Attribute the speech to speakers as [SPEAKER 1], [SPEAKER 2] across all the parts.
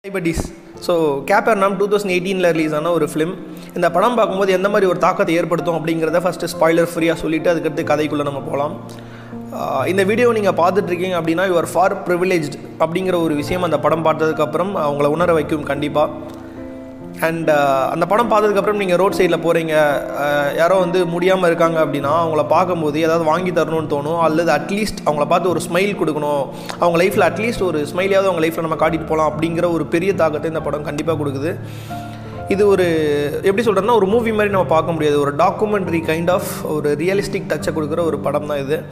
[SPEAKER 1] ஐபடிஸ் so Capernaum two thousand எயிட்டீனில் release ஆன ஒரு ஃபிலிம் இந்த படம் பார்க்கும்போது எந்த மாதிரி ஒரு தாக்கத்தை ஏற்படுத்தும் அப்படிங்கிறத ஃபஸ்ட்டு ஸ்பாய்லர் ஃப்ரீயாக சொல்லிவிட்டு அதுக்கடுத்து கதைக்குள்ளே நம்ம போகலாம் ஆஹ் இந்த வீடியோ நீங்கள் பார்த்துட்ருக்கீங்க அப்படின்னா யுவர் ஃபார் ப்ரிவிலேஜ்ட் அப்படிங்கிற ஒரு விஷயம் அந்த படம் பார்த்ததுக்கப்புறம் அவங்கள உணர வைக்கும் கண்டிப்பாக அண்ட் அந்த படம் பார்த்ததுக்கப்புறம் நீங்கள் ரோட் சைடில் போகிறீங்க யாரோ வந்து முடியாமல் இருக்காங்க அப்படின்னா அவங்கள பார்க்கும்போது ஏதாவது வாங்கி தரணும்னு தோணும் அல்லது அட்லீஸ்ட் அவங்கள பார்த்து ஒரு ஸ்மைல் கொடுக்கணும் அவங்க லைஃப்பில் அட்லீஸ்ட் ஒரு ஸ்மைலியாவது அவங்க லைஃப்பில் நம்ம காட்டிட்டு போகலாம் அப்படிங்கிற ஒரு பெரிய தாக்கத்தை இந்த படம் கண்டிப்பாக கொடுக்குது இது ஒரு எப்படி சொல்கிறேன்னா ஒரு மூவி மாதிரி நம்ம பார்க்க முடியாது ஒரு டாக்குமெண்ட்ரி கைண்ட் ஆஃப் ஒரு ரியலிஸ்டிக் டச்சை கொடுக்குற ஒரு படம் தான் இது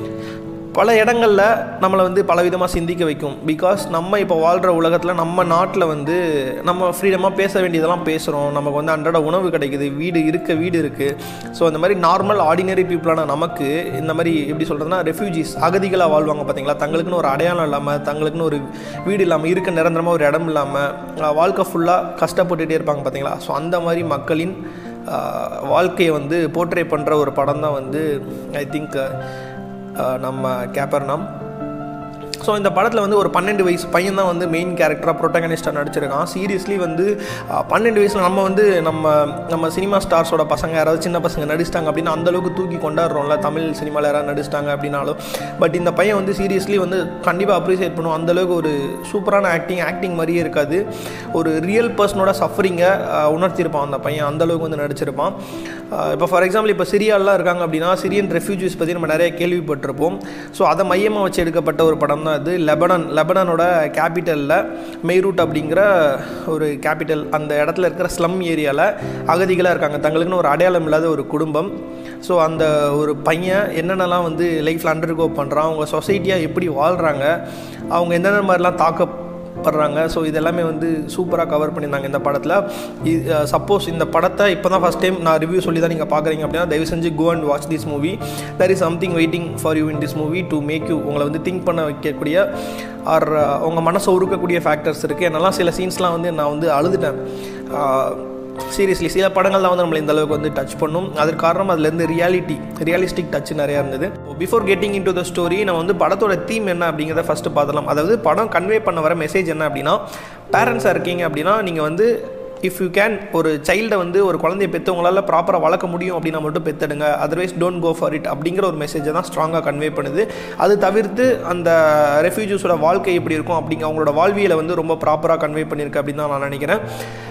[SPEAKER 1] பல இடங்களில் நம்மளை வந்து பலவிதமாக சிந்திக்க வைக்கும் பிகாஸ் நம்ம இப்போ வாழ்கிற உலகத்தில் நம்ம நாட்டில் வந்து நம்ம ஃப்ரீடமாக பேச வேண்டியதெல்லாம் பேசுகிறோம் நமக்கு வந்து அன்றாட உணவு கிடைக்குது வீடு இருக்க வீடு இருக்குது ஸோ இந்த மாதிரி நார்மல் ஆர்டினரி பீப்புளான நமக்கு இந்த மாதிரி எப்படி சொல்கிறதுனா ரெஃப்யூஜிஸ் அகதிகளாக வாழ்வாங்க பார்த்தீங்களா தங்களுக்குன்னு ஒரு அடையாளம் இல்லாமல் தங்களுக்குன்னு ஒரு வீடு இல்லாமல் இருக்க நிரந்தரமாக ஒரு இடம் இல்லாமல் வாழ்க்கை ஃபுல்லாக கஷ்டப்பட்டுகிட்டே இருப்பாங்க பார்த்தீங்களா ஸோ அந்த மாதிரி மக்களின் ஆஹ், வாழ்க்கையை வந்து போர்ட்ரே பண்ணுற ஒரு படம் தான் வந்து ஐ திங்க் நம்ம கேப்பர்னாம் ஸோ இந்த படத்தில் வந்து ஒரு பன்னெண்டு வயசு பையன் தான் வந்து மெயின் கேரக்டராக ப்ரொட்டகனிஸ்டாக நடிச்சிருக்கான் சீரியஸ்லி வந்து அஹ், பன்னெண்டு வயசில் நம்ம வந்து நம்ம நம்ம சினிமா ஸ்டார்ஸோட பசங்க யாராவது சின்ன பசங்க நடிச்சிட்டாங்க அப்படின்னா அந்தளவுக்கு தூக்கி கொண்டாடுறோம்ல தமிழ் சினிமாவில் யாராவது நடிச்சிட்டாங்க அப்படின்னாலும் பட் இந்த பையன் வந்து சீரியஸ்லி வந்து கண்டிப்பாக அப்ரிசியேட் பண்ணுவோம் அந்தளவுக்கு ஒரு சூப்பரான ஆக்டிங் ஆக்டிங் மாதிரியே இருக்காது ஒரு ரியல் பர்சனோட சஃபரிங்கை உணர்த்தியிருப்பான் அந்த பையன் அந்தளவுக்கு வந்து நடிச்சிருப்பான் இப்போ ஃபார் எக்ஸாம்பிள் இப்போ சிரியாலாம் இருக்காங்க அப்படின்னா சிரியன் ரெஃப்யூஜிஸ் பற்றி நம்ம நிறைய கேள்விப்பட்டிருப்போம் ஸோ அதை மையமாக வச்சு எடுக்கப்பட்ட ஒரு படம் தான் இது லெபனான் லெபனானோட கேபிட்டலில் மெய்ரூட் அப்படிங்கிற ஒரு கேபிட்டல் அந்த இடத்துல இருக்கிற ஸ்லம் ஏரியாவில் அகதிகளாக இருக்காங்க தங்களுக்குன்னு ஒரு அடையாளம் இல்லாத ஒரு குடும்பம் ஸோ அந்த ஒரு பையன் என்னென்னலாம் வந்து லைஃப்பில் அண்டர்கோ பண்ணுறான் அவங்க சொசைட்டியாக எப்படி வாழ்கிறாங்க அவங்க என்னென்ன மாதிரிலாம் தாக்க படுறாங்க ஸோ இதெல்லாமே வந்து சூப்பராக கவர் பண்ணியிருந்தாங்க இந்த படத்தில் சப்போஸ் இந்த படத்தை இப்போ தான் ஃபஸ்ட் டைம் நான் ரிவ்யூ சொல்லி தான் நீங்கள் பார்க்குறீங்க அப்படின்னா தயவு செஞ்சு go and watch this movie there is something waiting for you in this movie to make you உங்களை வந்து திங்க் பண்ண வைக்கக்கூடிய ஆர் உங்கள் மனசை உருக்கக்கூடிய ஃபேக்டர்ஸ் இருக்குது என்னெல்லாம் சில சீன்ஸ்லாம் வந்து நான் வந்து அழுதுட்டேன் சீரியஸ்லி சில படங்கள் தான் வந்து நம்மளை இந்த அளவுக்கு வந்து டச் பண்ணும் அதற்கு காரணம் அதுலேருந்து ரியாலிட்டி ரியலிஸ்டிக் டச் நிறையா இருந்தது before getting into the story நம்ம வந்து படத்தோட தீம் என்ன அப்படிங்கிறத ஃபஸ்ட்டு பார்த்துலாம் அதாவது படம் கன்வே பண்ண வர மெசேஜ் என்ன அப்படின்னா பேரண்ட்ஸாக இருக்கீங்க அப்படின்னா நீங்கள் வந்து இஃப் யூ கேன் ஒரு சைல்டை வந்து ஒரு குழந்தைய பெற்று உங்களால் ப்ராப்பராக வளர்க்க முடியும் அப்படின்னா மட்டும் பெற்றுடுங்க otherwise don't go for it அப்படிங்கிற ஒரு மெசேஜை தான் ஸ்ட்ராங்காக கன்வே பண்ணுது அது தவிர்த்து அந்த ரெஃப்யூஜிஸோட வாழ்க்கை எப்படி இருக்கும் அப்படிங்க அவங்களோட வாழ்வியலை வந்து ரொம்ப ப்ராப்பராக கன்வே பண்ணியிருக்கு அப்படின்னு தான் நான் நினைக்கிறேன்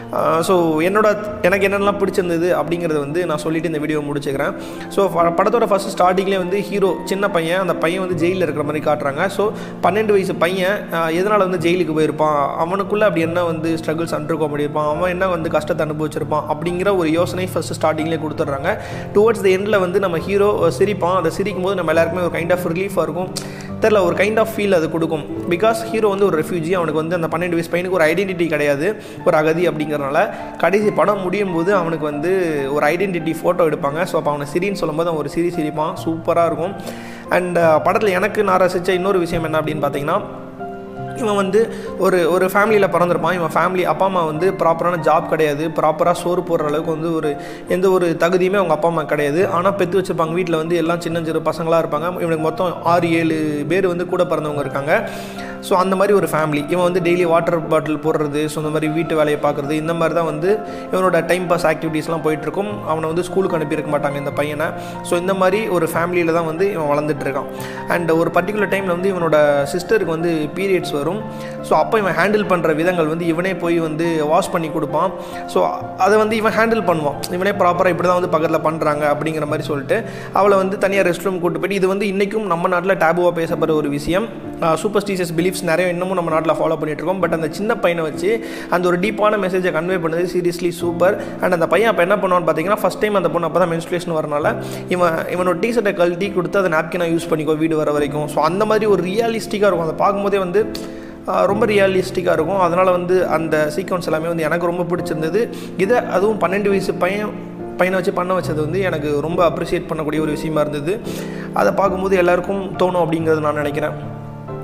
[SPEAKER 1] ஸோ என்னோட எனக்கு என்னென்னலாம் பிடிச்சிருந்தது அப்படிங்கிறத வந்து நான் சொல்லிட்டு இந்த வீடியோ முடிச்சுக்கிறேன் ஸோ படத்தோட ஃபஸ்ட் ஸ்டார்டிங்லேயே வந்து ஹீரோ சின்ன பையன் அந்த பையன் வந்து ஜெயிலில் இருக்கிற மாதிரி காட்டுறாங்க ஸோ பன்னெண்டு வயசு பையன் ஆஹ், எதனால் வந்து ஜெயிலுக்கு போயிருப்பான் அவனுக்குள்ளே அப்படி என்ன வந்து ஸ்ட்ரகிள்ஸ் அண்டர்கோ பண்ணியிருப்பான் அவன் என்ன வந்து கஷ்டத்தை அனுபவிச்சிருப்பான் அப்படிங்கிற ஒரு யோசனை ஃபஸ்ட்டு ஸ்டார்டிங்லேயே கொடுத்துட்றாங்க டுவர்ட்ஸ் த எண்டில் வந்து நம்ம ஹீரோ சிரிப்பான் அதை சிரிக்கும் போது நம்ம எல்லாருக்குமே ஒரு கைண்ட் ஆஃப் ரிலீஃபாக இருக்கும் தெரில ஒரு கைண்ட் ஆஃப் ஃபீல் அது கொடுக்கும் பிகாஸ் ஹீரோ வந்து ஒரு ரெஃப்யூஜி அவனுக்கு வந்து அந்த பன்னெண்டு வயசு பையனுக்கு ஒரு ஐடென்டிட்டி கிடையாது ஒரு அகதி அப்படிங்கிறனால கடைசி படம் முடியும் போது அவனுக்கு வந்து ஒரு ஐடென்டிட்டி ஃபோட்டோ எடுப்பாங்க ஸோ அப்போ அவனை சிரின்னு சொல்லும்போது அவன் ஒரு சிரி சிரிப்பான் சூப்பராக இருக்கும் அண்ட் படத்தில் எனக்கு நான் ரசித்த இன்னொரு விஷயம் என்ன அப்படின்னு பார்த்தீங்கன்னா இவன் வந்து ஒரு ஒரு ஃபேமிலியில் பிறந்திருப்பான் இவன் ஃபேமிலி அப்பா அம்மா வந்து ப்ராப்பரான ஜாப் கிடையாது ப்ராப்பராக சோறு போடுற அளவுக்கு வந்து ஒரு எந்த ஒரு தகுதியுமே அவங்க அப்பா அம்மா கிடையாது ஆனால் பெற்று வச்சுருப்பாங்க வீட்டில் வந்து எல்லாம் சின்ன சிறு பசங்களாக இருப்பாங்க இவனுக்கு மொத்தம் ஆறு ஏழு பேர் வந்து கூட பிறந்தவங்க இருக்காங்க ஸோ அந்த மாதிரி ஒரு ஃபேமிலி இவன் வந்து டெய்லி வாட்டர் பாட்டில் போடுறது ஸோ இந்த மாதிரி வீட்டு வேலையை பார்க்குறது இந்த மாதிரி தான் வந்து இவனோட டைம் பாஸ் ஆக்டிவிட்டீஸ்லாம் போயிட்டுருக்கும் அவனை வந்து ஸ்கூலுக்கு அனுப்பியிருக்க மாட்டாங்க இந்த பையனை ஸோ இந்த மாதிரி ஒரு ஃபேமிலியில் தான் வந்து இவன் வளர்ந்துட்டு இருக்கான் அண்ட் ஒரு பர்டிகுலர் டைமில் வந்து இவனோட சிஸ்டருக்கு வந்து பீரியட்ஸ் வரும் ஸோ அப்போ இவன் ஹேண்டில் பண்ணுற விதங்கள் வந்து இவனே போய் வந்து வாஷ் பண்ணி கொடுப்பான் ஸோ அதை வந்து இவன் ஹேண்டில் பண்ணுவான் இவனே ப்ராப்பராக இப்படி தான் வந்து பக்கத்தில் பண்ணுறாங்க அப்படிங்கிற மாதிரி சொல்லிட்டு அவளை வந்து தனியாக ரெஸ்ட் ரூம் கூட்டு போயிட்டு இது வந்து இன்றைக்கும் நம்ம நாட்டில் டேபுவாக பேசப்படுற ஒரு விஷயம் சூப்பர்ஸ்டிஷியஸ் பிலீஃப்ஸ் நிறைய இன்னமும் நம்ம நாட்டில் ஃபாலோ பண்ணிட்டு இருக்கோம் பட் அந்த சின்ன பையனை வச்சு அந்த ஒரு டீப்பான மெசேஜை கன்வே பண்ணது சீரியஸ்லி சூப்பர் அண்ட் அந்த பையன் அப்போ என்ன பண்ணுவான்னு பார்த்தீங்கன்னா ஃபஸ்ட் டைம் அந்த பொண்ணு அப்போ தான் மென்ஸ்ட்ரேஷன் வரனால இவன் இவனோட டீஷர்ட்டை கழட்டி கொடுத்து அதை நாப்கினாக யூஸ் பண்ணிக்கோ வீடு வர வரைக்கும் ஸோ அந்த மாதிரி ஒரு ரியலிஸ்டிக்காக இருக்கும் அதை பார்க்கும்போதே வந்து ஆஹ், ரொம்ப ரியலிஸ்டிக்காக இருக்கும் அதனால் வந்து அந்த சீக்வன்ஸ் எல்லாமே வந்து எனக்கு ரொம்ப பிடிச்சிருந்தது இதை அதுவும் பன்னெண்டு வயசு பையன் பையனை வச்சு பண்ண வச்சது வந்து எனக்கு ரொம்ப அப்ரிஷியேட் பண்ணக்கூடிய ஒரு விஷயமா இருந்தது அதை பார்க்கும்போது எல்லாருக்கும் தோணும் அப்படிங்கிறது நான் நினைக்கிறேன்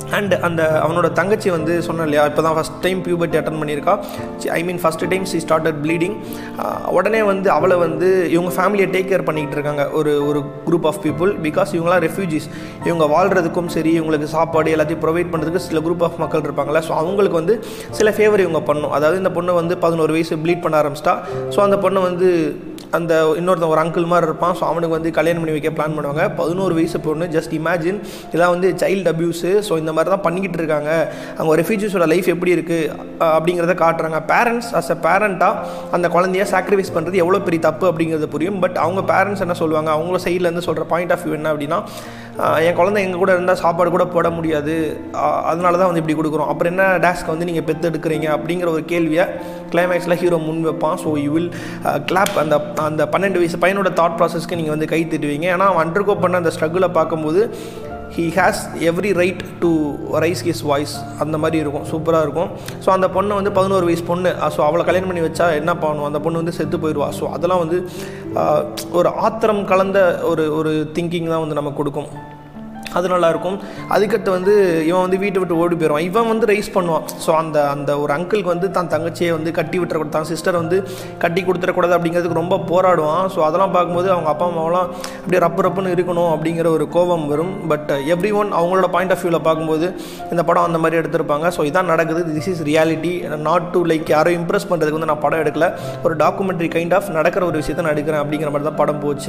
[SPEAKER 1] அண்ட் அந்த அவனோட தங்கச்சி வந்து சொன்னேன் இல்லையா இப்போ தான் ஃபஸ்ட் டைம் பியூபர்ட்டி அட்டன் பண்ணியிருக்கா I mean first time she started bleeding உடனே வந்து அவளை வந்து இவங்க ஃபேமிலியை டேக் கேர் பண்ணிக்கிட்டு இருக்காங்க ஒரு ஒரு குரூப் ஆஃப் பீப்புள் பிகாஸ் இவங்களாம் ரெஃப்யூஜிஸ் இவங்க வாழ்கிறதுக்கும் சரி இவங்களுக்கு சாப்பாடு எல்லாத்தையும் ப்ரொவைட் பண்ணுறதுக்கு சில குரூப் ஆஃப் மக்கள் இருப்பாங்களே ஸோ அவங்களுக்கு வந்து சில ஃபேவர் இவங்க பண்ணும் அதாவது இந்த பொண்ணு வந்து பதினோரு வயசு ப்ளீட் பண்ண ஆரம்பிச்சிட்டா ஸோ அந்த பொண்ணு வந்து அந்த இன்னொருத்தன் ஒரு அங்கிள் மாதிரி இருப்பான் ஸோ அவனுக்கு வந்து கல்யாணம் பண்ணி வைக்க பிளான் பண்ணுவாங்க பதினோரு வயசு பொண்ணு ஜஸ்ட் இமேஜின் இதெல்லாம் வந்து சைல்டு அப்யூஸு ஸோ இந்த மாதிரி தான் பண்ணிக்கிட்டு இருக்காங்க அவங்க ரெஃப்யூஜிஸோட லைஃப் எப்படி இருக்குது அப்படிங்கிறத காட்டுறாங்க பேரண்ட்ஸ் அஸ் அ பேரண்ட்டாக அந்த குழந்தைய சாக்ரிஃபைஸ் பண்ணுறது எவ்வளோ பெரிய தப்பு அப்படிங்கிறது புரியும் பட் அவங்க பேரண்ட்ஸ் என்ன சொல்லுவாங்க அவங்கள சைட்லேருந்து சொல்கிற பாயிண்ட் ஆஃப் வியூ என்ன அப்படின்னா என் குழந்தை எங்கள் கூட இருந்தால் சாப்பாடு கூட போட முடியாது அதனால தான் வந்து இப்படி கொடுக்குறோம் அப்புறம் என்ன டேஸ்க்கு வந்து நீங்கள் பெற்று எடுக்கிறீங்க அப்படிங்கிற ஒரு கேள்வியை கிளைமேக்ஸில் ஹீரோ முன் வைப்பான் ஸோ யூ வில் கிளாப் அந்த அந்த பன்னெண்டு வயசு பையனோட தாட் ப்ராசஸ்க்கு நீங்கள் வந்து கை திட்டுவீங்க ஏன்னா அவன் அண்டர்கோ பண்ண அந்த ஸ்ட்ரகிளை பார்க்கும்போது he has every right to raise his voice அந்த மாதிரி இருக்கும் சூப்பராக இருக்கும் ஸோ அந்த பொண்ணு வந்து பதினோரு வயசு பொண்ணு ஸோ அவளை கல்யாணம் பண்ணி வச்சா என்ன பண்ணும் அந்த பொண்ணு வந்து செத்து போயிடுவா ஸோ அதெல்லாம் வந்து ஒரு ஆத்திரம் கலந்த ஒரு ஒரு திங்கிங் தான் வந்து நமக்கு கொடுக்கும் அது நல்லாயிருக்கும் அதுக்கடுத்து வந்து இவன் வந்து வீட்டை விட்டு ஓடி போயிடுவான் இவன் வந்து ரைஸ் பண்ணுவான் ஸோ அந்த அந்த ஒரு அங்கிளுக்கு வந்து தான் தங்கச்சியை வந்து கட்டி விட்டுறக்கூடாது தான் சிஸ்டர் வந்து கட்டி கொடுத்துடக்கூடாது அப்படிங்கிறதுக்கு ரொம்ப போராடுவான் ஸோ அதெல்லாம் பார்க்கும்போது அவங்க அப்பா அம்மாவெல்லாம் அப்படியே ரப்பு ரப்புன்னு இருக்கணும் அப்படிங்கிற ஒரு கோபம் வரும் பட் எவ்ரி ஒன் அவங்களோட பாயிண்ட் ஆஃப் வியூவில் பார்க்கும்போது இந்த படம் அந்த மாதிரி எடுத்திருப்பாங்க ஸோ இதான் நடக்குது this is reality not to like யாரும் இம்ப்ரெஸ் பண்ணுறதுக்கு வந்து நான் படம் எடுக்கல ஒரு டாக்குமெண்ட்ரி கைண்ட் ஆஃப் நடக்கிற ஒரு விஷயத்தை நான் எடுக்கிறேன் அப்படிங்கிற மாதிரி தான் படம் போச்சு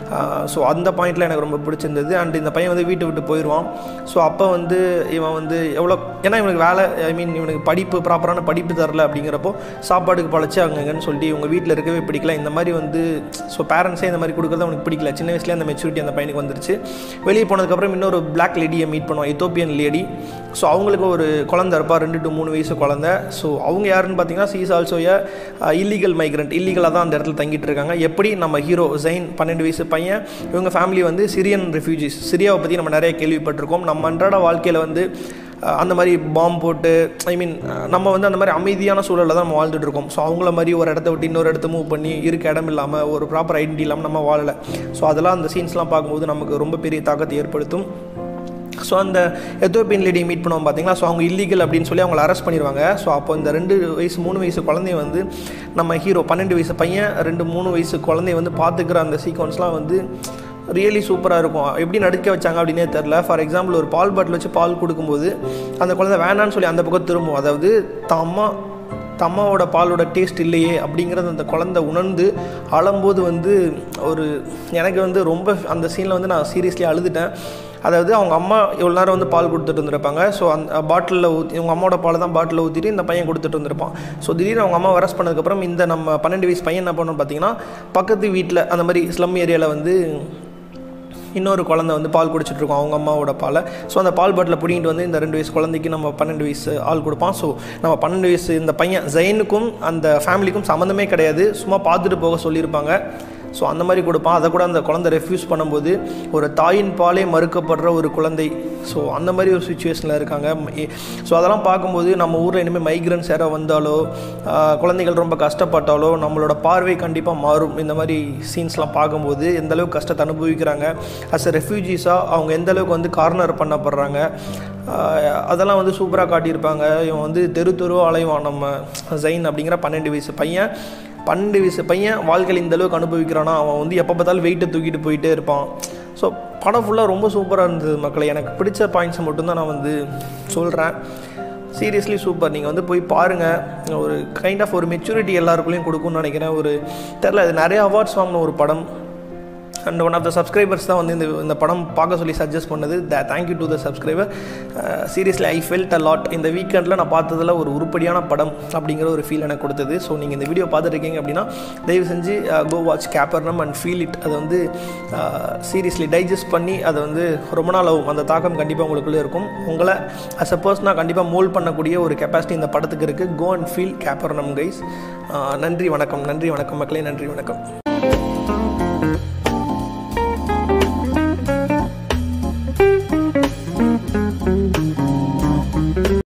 [SPEAKER 1] ஸோ அந்த பாயிண்டில் எனக்கு ரொம்ப பிடிச்சிருந்தது அண்ட் இந்த பையன் வந்து வீட்டை விட்டு போயிடுவான் ஸோ அப்போ வந்து இவன் வந்து எவ்வளோ ஏன்னா இவனுக்கு வேலை ஐ மீன் இவனுக்கு படிப்பு ப்ராப்பரான படிப்பு தரல அப்படிங்கிறப்போ சாப்பாடுக்கு பழச்சு அங்கங்கன்னு சொல்லிட்டு இவங்க வீட்டில் இருக்கவே பிடிக்கல இந்த மாதிரி வந்து ஸோ பேரண்ட்ஸே இந்த மாதிரி கொடுக்குறது அவனுக்கு பிடிக்கல சின்ன வயசுலேயே அந்த மெச்சூரிட்டி அந்த பையனுக்கு வந்துருச்சு வெளியே போனதுக்கப்புறம் இன்னொரு பிளாக் லேடியை மீட் பண்ணுவான் எத்தோப்பியன் லேடி ஸோ அவங்களுக்கு ஒரு குழந்த இருப்பா ரெண்டு டு மூணு வயசு குழந்த ஸோ அவங்க யாருன்னு பார்த்தீங்கன்னா she's also a illegal migrant இல்லீகலாக தான் அந்த இடத்துல தங்கிட்டு இருக்காங்க எப்படி நம்ம ஹீரோ ஜெயின் பன்னெண்டு வயசு பையன் இவங்க ஃபேமிலி வந்து சிரியன் ரெஃப்யூஜிஸ் சிரியாவை பற்றி நம்ம நிறைய கேள்விப்பட்டிருக்கோம் நம்ம அன்றாட வாழ்க்கையில் வந்து அந்த மாதிரி பாம்பு போட்டு ஐ மீன் நம்ம வந்து அந்த மாதிரி அமைதியான சூழலில் தான் நம்ம வாழ்ந்துட்டு இருக்கோம் ஸோ அவங்கள மாதிரி ஒரு இடத்த விட்டு இன்னொரு இடத்த மூவ் பண்ணி இருக்க இடம் இல்லாமல் ஒரு ப்ராப்பர் ஐடென்டி இல்லாமல் நம்ம வாழலை ஸோ அதெல்லாம் அந்த சீன்ஸ்லாம் பார்க்கும்போது நமக்கு ரொம்ப பெரிய தாக்கத்தை ஏற்படுத்தும் ஸோ அந்த எத்தோப்பியன் லேடி மீட் பண்ணுவோம் பார்த்தீங்களா ஸோ அவங்க இல்லீகல் அப்படின்னு சொல்லி அவங்கள அரெஸ்ட் பண்ணிடுவாங்க ஸோ அப்போ இந்த ரெண்டு வயசு மூணு வயசு குழந்தைய வந்து நம்ம ஹீரோ பன்னெண்டு வயசு பையன் ரெண்டு மூணு வயசு குழந்தைய வந்து பார்த்துக்கிற அந்த சீக்வன்ஸ்லாம் வந்து ரியலி சூப்பராக இருக்கும் எப்படி நடிக்க வச்சாங்க அப்படின்னே தெரில ஃபார் எக்ஸாம்பிள் ஒரு பால் பாட்டில் வச்சு பால் கொடுக்கும்போது அந்த குழந்தை வேணான்னு சொல்லி அந்த பக்கம் திரும்பும் அதாவது தான் அம்மா தம்மாவோட பாலோட டேஸ்ட் இல்லையே அப்படிங்கிறத அந்த குழந்தை உணர்ந்து அழும்போது வந்து ஒரு எனக்கு வந்து ரொம்ப அந்த சீனில் வந்து நான் சீரியஸ்லி அழுதுட்டேன் அதாவது அவங்க அம்மா இவ்வளோ நேரம் வந்து பால் கொடுத்துட்டு இருந்திருப்பாங்க ஸோ அந்த பாட்டிலில் ஊற்றி இவங்க அம்மாவோட பாலை தான் பாட்டிலில் ஊற்றிட்டு இந்த பையன் கொடுத்துட்டு இருந்திருப்பான் ஸோ திடீர்னு அவங்க அம்மா அரெஸ்ட் பண்ணதுக்கப்புறம் இந்த நம்ம பன்னெண்டு வயசு பையன் என்ன பண்ணணும் பார்த்தீங்கன்னா பக்கத்து வீட்டில் அந்த மாதிரி ஸ்லம் ஏரியாவில் வந்து இன்னொரு குழந்தை வந்து பால் குடிச்சிட்டு இருக்கோம் அவங்க அம்மாவோட பாலை ஸோ அந்த பால் பாட்டில் பிடிங்கிட்டு வந்து இந்த ரெண்டு வயசு குழந்தைக்கு நம்ம பன்னெண்டு வயசு ஆள் கொடுப்பான் ஸோ நம்ம பன்னெண்டு வயசு இந்த பையன் ஜெயினுக்கும் அந்த ஃபேமிலிக்கும் சம்மந்தமே கிடையாது சும்மா பார்த்துட்டு போக சொல்லியிருப்பாங்க ஸோ அந்த மாதிரி கொடுப்பான் அதை கூட அந்த குழந்தை ரெஃப்யூஸ் பண்ணும்போது ஒரு தாயின் பாலே மறுக்கப்படுற ஒரு குழந்தை ஸோ அந்த மாதிரி ஒரு சுச்சுவேஷனில் இருக்காங்க ஸோ அதெல்லாம் பார்க்கும்போது நம்ம ஊரில் இனிமேல் மைக்ரன்ஸ் யாராவது வந்தாலோ ஆஹ், குழந்தைகள் ரொம்ப கஷ்டப்பட்டாலோ நம்மளோட பார்வை கண்டிப்பாக மாறும் இந்த மாதிரி சீன்ஸ்லாம் பார்க்கும்போது எந்த அளவுக்கு கஷ்டத்தை அனுபவிக்கிறாங்க அஸ் அ ரெஃப்யூஜிஸாக அவங்க எந்த அளவுக்கு வந்து கார்னர் பண்ணப்படுறாங்க ஆஹ், அதெல்லாம் வந்து சூப்பராக காட்டியிருப்பாங்க இவன் வந்து தெரு தெருவா அலைவான் நம்ம ஜெயின் அப்படிங்கிற பன்னெண்டு வயசு பையன் பன்னெண்டு வயசு பையன் வாழ்க்கையில் இந்த அளவுக்கு அனுபவிக்கிறானா அவன் வந்து எப்போ பார்த்தாலும் வெயிட்டை தூக்கிட்டு போயிட்டே இருப்பான் ஸோ படம் ஃபுல்லாக ரொம்ப சூப்பராக இருந்தது மக்களை எனக்கு பிடிச்ச பாயிண்ட்ஸை மட்டும்தான் நான் வந்து சொல்கிறேன் சீரியஸ்லி சூப்பர் நீங்கள் வந்து போய் பாருங்கள் ஒரு கைண்ட் ஆஃப் ஒரு மெச்சூரிட்டி எல்லாருக்குள்ளேயும் கொடுக்கும்னு நினைக்கிறேன் ஒரு தெரில இது நிறைய அவார்ட்ஸ் வாங்கின ஒரு படம் and one of the subscribers தான் வந்து இந்த இந்த படம் பார்க்க சொல்லி சஜஸ்ட் பண்ணது the thank you to the subscriber seriously I felt a lot இந்த வீக்கெண்டில் நான் பார்த்ததில் ஒரு உருப்படியான படம் அப்படிங்கிற ஒரு ஃபீல் எனக்கு கொடுத்தது ஸோ நீங்கள் இந்த வீடியோ பார்த்துருக்கீங்க அப்படின்னா தயவு செஞ்சு go watch Capernaum and feel it அதை வந்து சீரியஸ்லி டைஜஸ்ட் பண்ணி அதை வந்து ரொம்ப நாள் ஆகும் அந்த தாக்கம் கண்டிப்பாக உங்களுக்குள்ளே இருக்கும் உங்களை அஸ் அ பர்சனாக கண்டிப்பாக மோல்ட் பண்ணக்கூடிய ஒரு கெப்பாசிட்டி இந்த படத்துக்கு இருக்குது go and feel Capernaum guys நன்றி வணக்கம் நன்றி வணக்கம் மக்களே நன்றி வணக்கம்